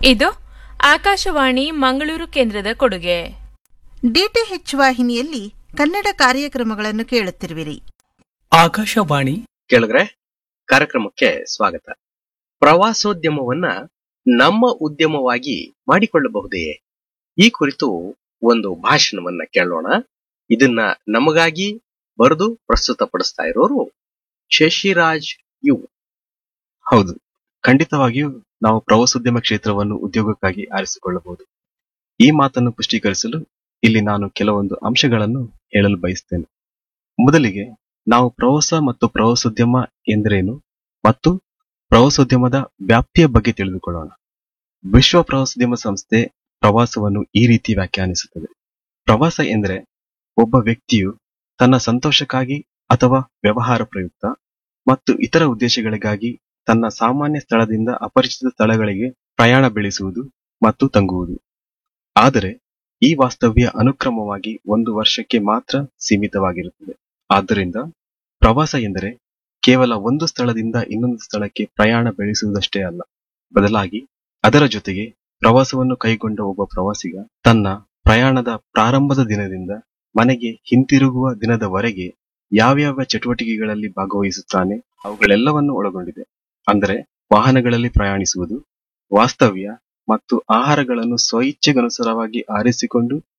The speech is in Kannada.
ಇದು ಆಕಾಶವಾಣಿ ಮಂಗಳೂರು ಕೇಂದ್ರದ ಕೊಡುಗೆ ಡಿಟಿಎಚ್ ವಾಹಿನಿಯಲ್ಲಿ ಕನ್ನಡ ಕಾರ್ಯಕ್ರಮಗಳನ್ನು ಕೇಳುತ್ತಿರುವಿರಿ ಆಕಾಶವಾಣಿ ಕೇಳಿದ್ರೆ ಕಾರ್ಯಕ್ರಮಕ್ಕೆ ಸ್ವಾಗತ ಪ್ರವಾಸೋದ್ಯಮವನ್ನ ನಮ್ಮ ಉದ್ಯಮವಾಗಿ ಮಾಡಿಕೊಳ್ಳಬಹುದೇ ಈ ಕುರಿತು ಒಂದು ಭಾಷಣವನ್ನ ಕೇಳೋಣ ಇದನ್ನ ನಮಗಾಗಿ ಬರೆದು ಪ್ರಸ್ತುತಪಡಿಸ್ತಾ ಇರೋರು ಶಶಿರಾಜ್ ಯು ಹೌದು ಖಂಡಿತವಾಗಿಯೂ ನಾವು ಪ್ರವಾಸೋದ್ಯಮ ಕ್ಷೇತ್ರವನ್ನು ಉದ್ಯೋಗಕ್ಕಾಗಿ ಆರಿಸಿಕೊಳ್ಳಬಹುದು ಈ ಮಾತನ್ನು ಪುಷ್ಟೀಕರಿಸಲು ಇಲ್ಲಿ ನಾನು ಕೆಲವೊಂದು ಅಂಶಗಳನ್ನು ಹೇಳಲು ಬಯಸ್ತೇನೆ ಮೊದಲಿಗೆ ನಾವು ಪ್ರವಾಸ ಮತ್ತು ಪ್ರವಾಸೋದ್ಯಮ ಎಂದರೇನು ಮತ್ತು ಪ್ರವಾಸೋದ್ಯಮದ ವ್ಯಾಪ್ತಿಯ ಬಗ್ಗೆ ತಿಳಿದುಕೊಳ್ಳೋಣ ವಿಶ್ವ ಪ್ರವಾಸೋದ್ಯಮ ಸಂಸ್ಥೆ ಪ್ರವಾಸವನ್ನು ಈ ರೀತಿ ವ್ಯಾಖ್ಯಾನಿಸುತ್ತದೆ ಪ್ರವಾಸ ಎಂದರೆ ಒಬ್ಬ ವ್ಯಕ್ತಿಯು ತನ್ನ ಸಂತೋಷಕ್ಕಾಗಿ ಅಥವಾ ವ್ಯವಹಾರ ಪ್ರಯುಕ್ತ ಮತ್ತು ಇತರ ಉದ್ದೇಶಗಳಿಗಾಗಿ ತನ್ನ ಸಾಮಾನ್ಯ ಸ್ಥಳದಿಂದ ಅಪರಿಚಿತ ಸ್ಥಳಗಳಿಗೆ ಪ್ರಯಾಣ ಬೆಳೆಸುವುದು ಮತ್ತು ತಂಗುವುದು ಆದರೆ ಈ ವಾಸ್ತವ್ಯ ಅನುಕ್ರಮವಾಗಿ ಒಂದು ವರ್ಷಕ್ಕೆ ಮಾತ್ರ ಸೀಮಿತವಾಗಿರುತ್ತದೆ ಆದ್ದರಿಂದ ಪ್ರವಾಸ ಎಂದರೆ ಕೇವಲ ಒಂದು ಸ್ಥಳದಿಂದ ಇನ್ನೊಂದು ಸ್ಥಳಕ್ಕೆ ಪ್ರಯಾಣ ಬೆಳೆಸುವುದಷ್ಟೇ ಅಲ್ಲ ಬದಲಾಗಿ ಅದರ ಜೊತೆಗೆ ಪ್ರವಾಸವನ್ನು ಕೈಗೊಂಡ ಒಬ್ಬ ಪ್ರವಾಸಿಗ ತನ್ನ ಪ್ರಯಾಣದ ಪ್ರಾರಂಭದ ದಿನದಿಂದ ಮನೆಗೆ ಹಿಂತಿರುಗುವ ದಿನದವರೆಗೆ ಯಾವ್ಯಾವ ಚಟುವಟಿಕೆಗಳಲ್ಲಿ ಭಾಗವಹಿಸುತ್ತಾನೆ ಅವುಗಳೆಲ್ಲವನ್ನು ಒಳಗೊಂಡಿದೆ ಅಂದರೆ ವಾಹನಗಳಲ್ಲಿ ಪ್ರಯಾಣಿಸುವುದು ವಾಸ್ತವ್ಯ ಮತ್ತು ಆಹಾರಗಳನ್ನು ಸ್ವಇಚ್ಛೆಗನುಸಾರವಾಗಿ ಆರಿಸಿಕೊಂಡು